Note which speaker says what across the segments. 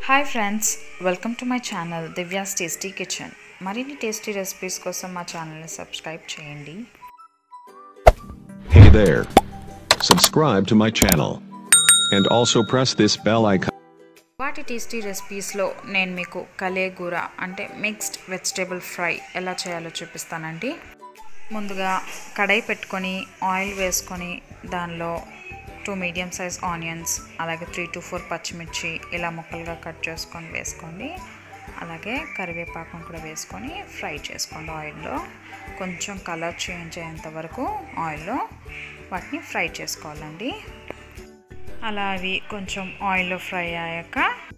Speaker 1: Hi friends welcome to my channel Divya's tasty kitchen మరిన్ని tasty recipes కోసం మా ఛానల్ని సబ్స్క్రైబ్ చేయండి
Speaker 2: Hey there. Subscribe to my channel. And also press this bell icon.
Speaker 1: వాటి tasty రెసిపీస్లో నేను మీకు కలేగూర అంటే మిక్స్డ్ వెజిటేబుల్ ఫ్రై ఎలా చేయాలో చూపిస్తానండి ముందుగా కడాయి పెట్టుకొని ఆయిల్ వేసుకొని దానిలో టూ మీడియం సైజ్ ఆనియన్స్ అలాగే త్రీ టు ఫోర్ పచ్చిమిర్చి ఇలా ముక్కలుగా కట్ చేసుకొని వేసుకోండి అలాగే కరివేపాకం కూడా వేసుకొని ఫ్రై చేసుకోండి ఆయిల్లో కొంచెం కలర్ చేంజ్ అయ్యేంత వరకు ఆయిల్లో వాటిని ఫ్రై చేసుకోవాలండి అలా అవి కొంచెం ఆయిల్లో ఫ్రై అయ్యాక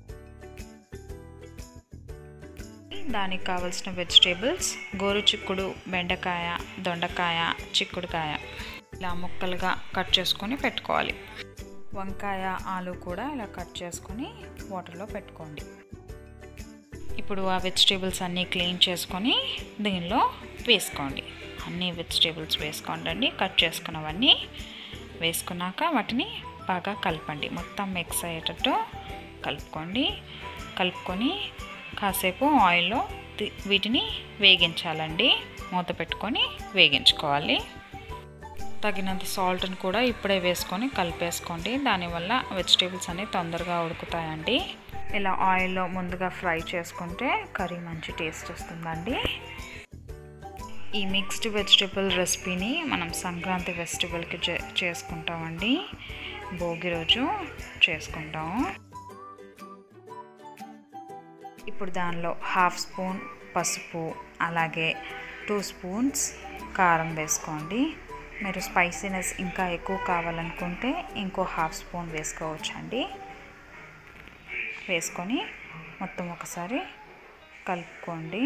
Speaker 1: దానికి కావలసిన వెజిటేబుల్స్ గోరు చిక్కుడు బెండకాయ దొండకాయ చిక్కుడుకాయ ఇలా ముక్కలుగా కట్ చేసుకొని పెట్టుకోవాలి వంకాయ ఆలు కూడా ఇలా కట్ చేసుకొని వాటర్లో పెట్టుకోండి ఇప్పుడు ఆ వెజిటేబుల్స్ అన్నీ క్లీన్ చేసుకొని దీనిలో వేసుకోండి అన్ని వెజిటేబుల్స్ వేసుకోండి కట్ చేసుకున్నవన్నీ వేసుకున్నాక వాటిని బాగా కలపండి మొత్తం మిక్స్ అయ్యేటట్టు కలుపుకోండి కలుపుకొని కాసేపు ఆయిల్లో తి- వీటిని వేగించాలండి మూత పెట్టుకొని వేగించుకోవాలి తగినంత సాల్ట్ని కూడా ఇప్పుడే వేసుకొని కలిపేసుకోండి దానివల్ల వెజిటేబుల్స్ అన్నీ తొందరగా ఉడుకుతాయండి ఇలా ఆయిల్లో ముందుగా ఫ్రై చేసుకుంటే కర్రీ మంచి టేస్ట్ వస్తుందండి ఈ మిక్స్డ్ వెజిటేబుల్ రెసిపీని మనం సంక్రాంతి ఫెస్టివల్కి చే చేసుకుంటామండి భోగి రోజు చేసుకుంటాము ఇప్పుడు దానిలో హాఫ్ స్పూన్ పసుపు అలాగే టూ స్పూన్స్ కారం వేసుకోండి మీరు స్పైసీనెస్ ఇంకా ఎక్కువ కావాలనుకుంటే ఇంకో హాఫ్ స్పూన్ వేసుకోవచ్చండి వేసుకొని మొత్తం ఒకసారి కలుపుకోండి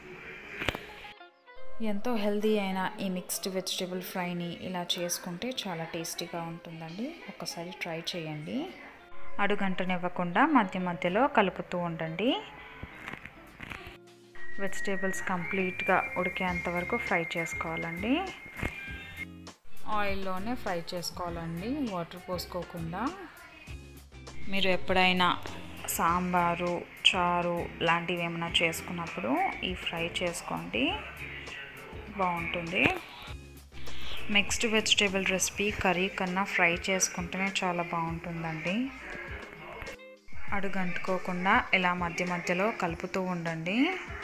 Speaker 1: ఎంతో హెల్దీ అయిన ఈ మిక్స్డ్ వెజిటేబుల్ ఫ్రైని ఇలా చేసుకుంటే చాలా టేస్టీగా ఉంటుందండి ఒకసారి ట్రై చేయండి అడుగంటనివ్వకుండా మధ్య మధ్యలో కలుపుతూ ఉండండి వెజిటేబుల్స్ కంప్లీట్గా ఉడికేంత వరకు ఫ్రై చేసుకోవాలండి ఆయిల్లోనే ఫ్రై చేసుకోవాలండి వాటర్ పోసుకోకుండా మీరు ఎప్పుడైనా సాంబారు చారు లాంటివి ఏమైనా చేసుకున్నప్పుడు ఈ ఫ్రై చేసుకోండి బాగుంటుంది మిక్స్డ్ వెజిటేబుల్ రెసిపీ కర్రీ కన్నా ఫ్రై చేసుకుంటేనే చాలా బాగుంటుందండి అడుగంటుకోకుండా ఇలా మధ్య మధ్యలో కలుపుతూ ఉండండి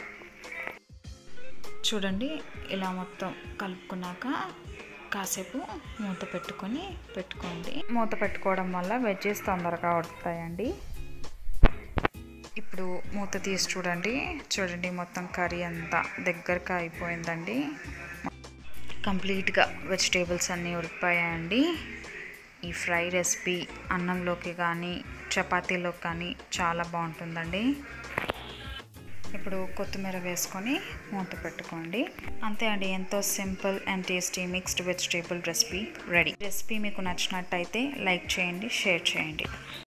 Speaker 1: చూడండి ఇలా మొత్తం కలుపుకున్నాక కాసేపు మూత పెట్టుకొని పెట్టుకోండి మూత పెట్టుకోవడం వల్ల వెజ్జెస్ తొందరగా ఉడుకుతాయండి ఇప్పుడు మూత తీసి చూడండి చూడండి మొత్తం కర్రీ అంతా దగ్గరగా అయిపోయిందండి కంప్లీట్గా వెజిటేబుల్స్ అన్నీ ఉడికిపోయాయండి ఈ ఫ్రై రెసిపీ అన్నంలోకి కానీ చపాతీలోకి కానీ చాలా బాగుంటుందండి ఇప్పుడు కొత్తిమీర వేసుకొని మూత పెట్టుకోండి అంతే అండి ఎంతో simple and tasty mixed vegetable recipe ready recipe మీకు నచ్చినట్టయితే లైక్ చేయండి షేర్ చేయండి